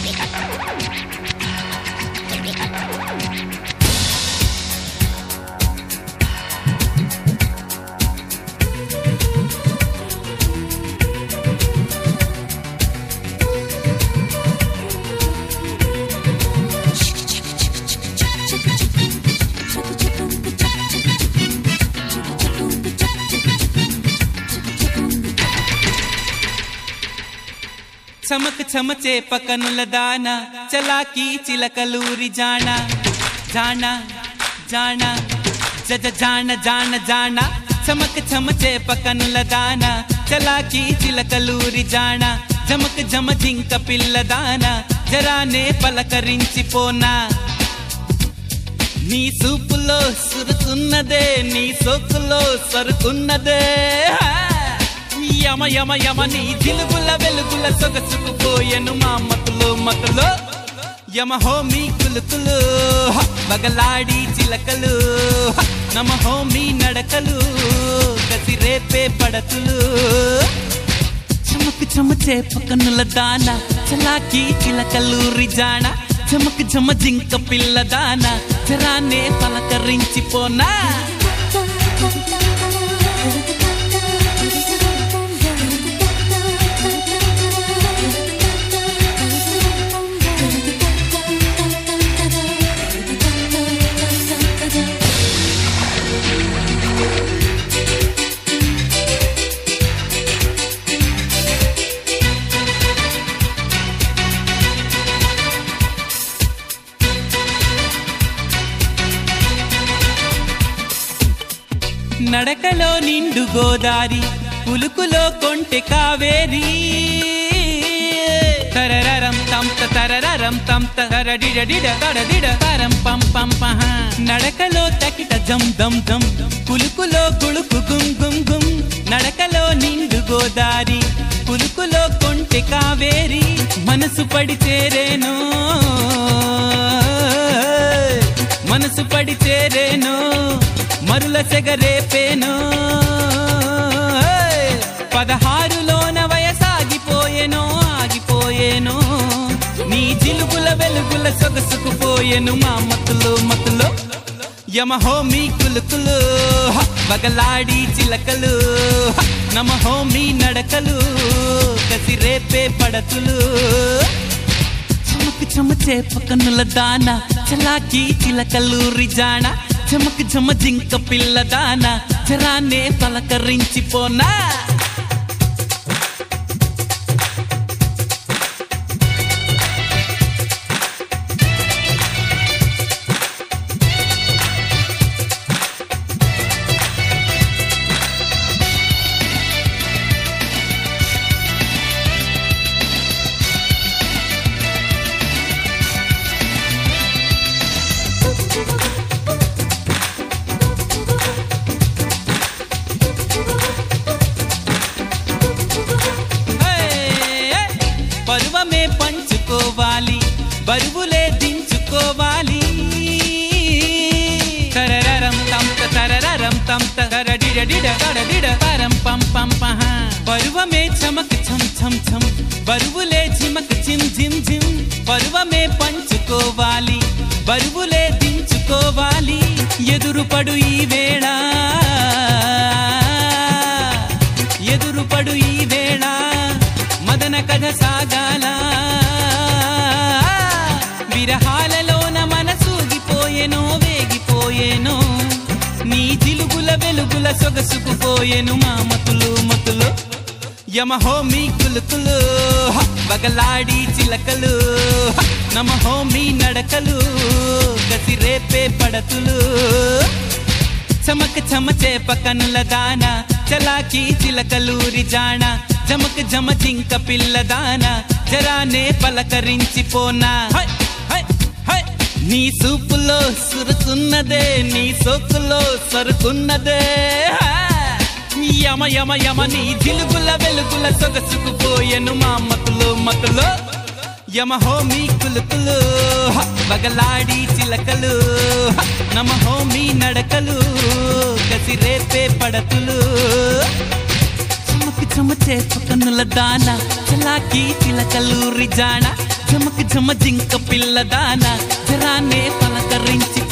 చమక్ చమచే పకనుల దాన చలాకీ చిలకలూరి జాణ జాణ జాణ జజ జాణ జాణ జాణ చమక్ చమచే పకనుల దాన చలాకీ చిలకలూరి జాణ జమక్ జమ జింక పిల్ల దాన జరానే పలకరించిపోనా నీ సూపులో సురుకున్నదే నీ సోకులో సరుకున్నదే యమ యమ యమ నీ జిలుగుల వెలుగుల సొగసుకుపోయెను మా మతులో మతులో యమ హోమీ కులుకులు హ, బగలాడి చిలకలు హ, నమ హోమీ నడకలు కసిరేపే పడతులు చమక్ చమచే పకనుల దాన చలాకీ చిలకలూరి జాణ చమక్ జమ జింక పిల్ల దాన చరానే పలకరించిపోనా నడకలో నిండు గోదారి పులుకులో కొంటె కావేరి తరరరం తంత తరరరం తంత తరడిడడిడ తడదిడ తరం పం పం పహ నడకలో తకిట జం దం దం పులుకులో కుಳುకు గుం గుం గుం నడకలో నిండు గోదారి పులుకులో కొంటె కావేరి మనసు పడి చేరేను మనసు పడి చేరేను మరుల సెగరేపేను పదహారులోన వయసాగిపోయెను ఆగిపోయేను నీ జిలుగుల వెలుగుల సొగసుకుపోయెను మా మతులు మతులు యమహో మీ కులుకులు హ, బగలాడి చిలకలు హ, నమహో మీ నడకలు కసిరేపే పడతులు చమక్ చమచే పకనుల దాన చలాకీ చిలకలూరి జాణ చమక్ జమ జింక పిల్ల దాన చరానే పలకరించిపోనా హే, హే! పరువమే పంచుకోవాలి బరువులే దించుకోవాలి తరరరం తంత తరరరం తంత తరడిడడిడ తడదిడ పరం పం పం పహ పరువమే చమక్ ఛం ఛం ఛం బరువులే ఝిమక్ జిమ్ జిమ్ జిమ్ పరువమే పంచుకోవాలి బరువులే దించుకోవాలి ఎదురుపడు ఈ వేళ ఎదురుపడు ఈ వేళ మదన కథ సాగాల విరహాలలోన మనసూగిపోయెనో వేగిపోయేనో నీ జిలుగుల వెలుగుల సొగసుకుపోయెను మా మతులు మతులు యమహో మీ కులుకులు హ, బగలాడి చిలకలు హ, నమహో మీ నడకలు కసిరేపే పడతులు చమక్ చమచే పకనుల దాన చలాకీ చిలకలూరి జాణ జమక్ జమ జింక పిల్ల దాన జరానే పలకరించిపోనా హై, హై, హై. నీ సూపులో సురుకున్నదే నీ సోకులో సరుకున్నదే హా. యమ యమ యమ నీ జిలుగుల వెలుగుల సొగసుకుపోయెను మా మతులు మతులు యమహో మీ కులుకులు హ, బగలాడి చిలకలు హ, నమహో మీ నడకలు కసిరేపే పడతులు చమకి చమచే పకనుల దాన చలాకీ చిలకలూరి జాణ చెమక చెమ జింక పిల్లదాన జరానే పలకరించి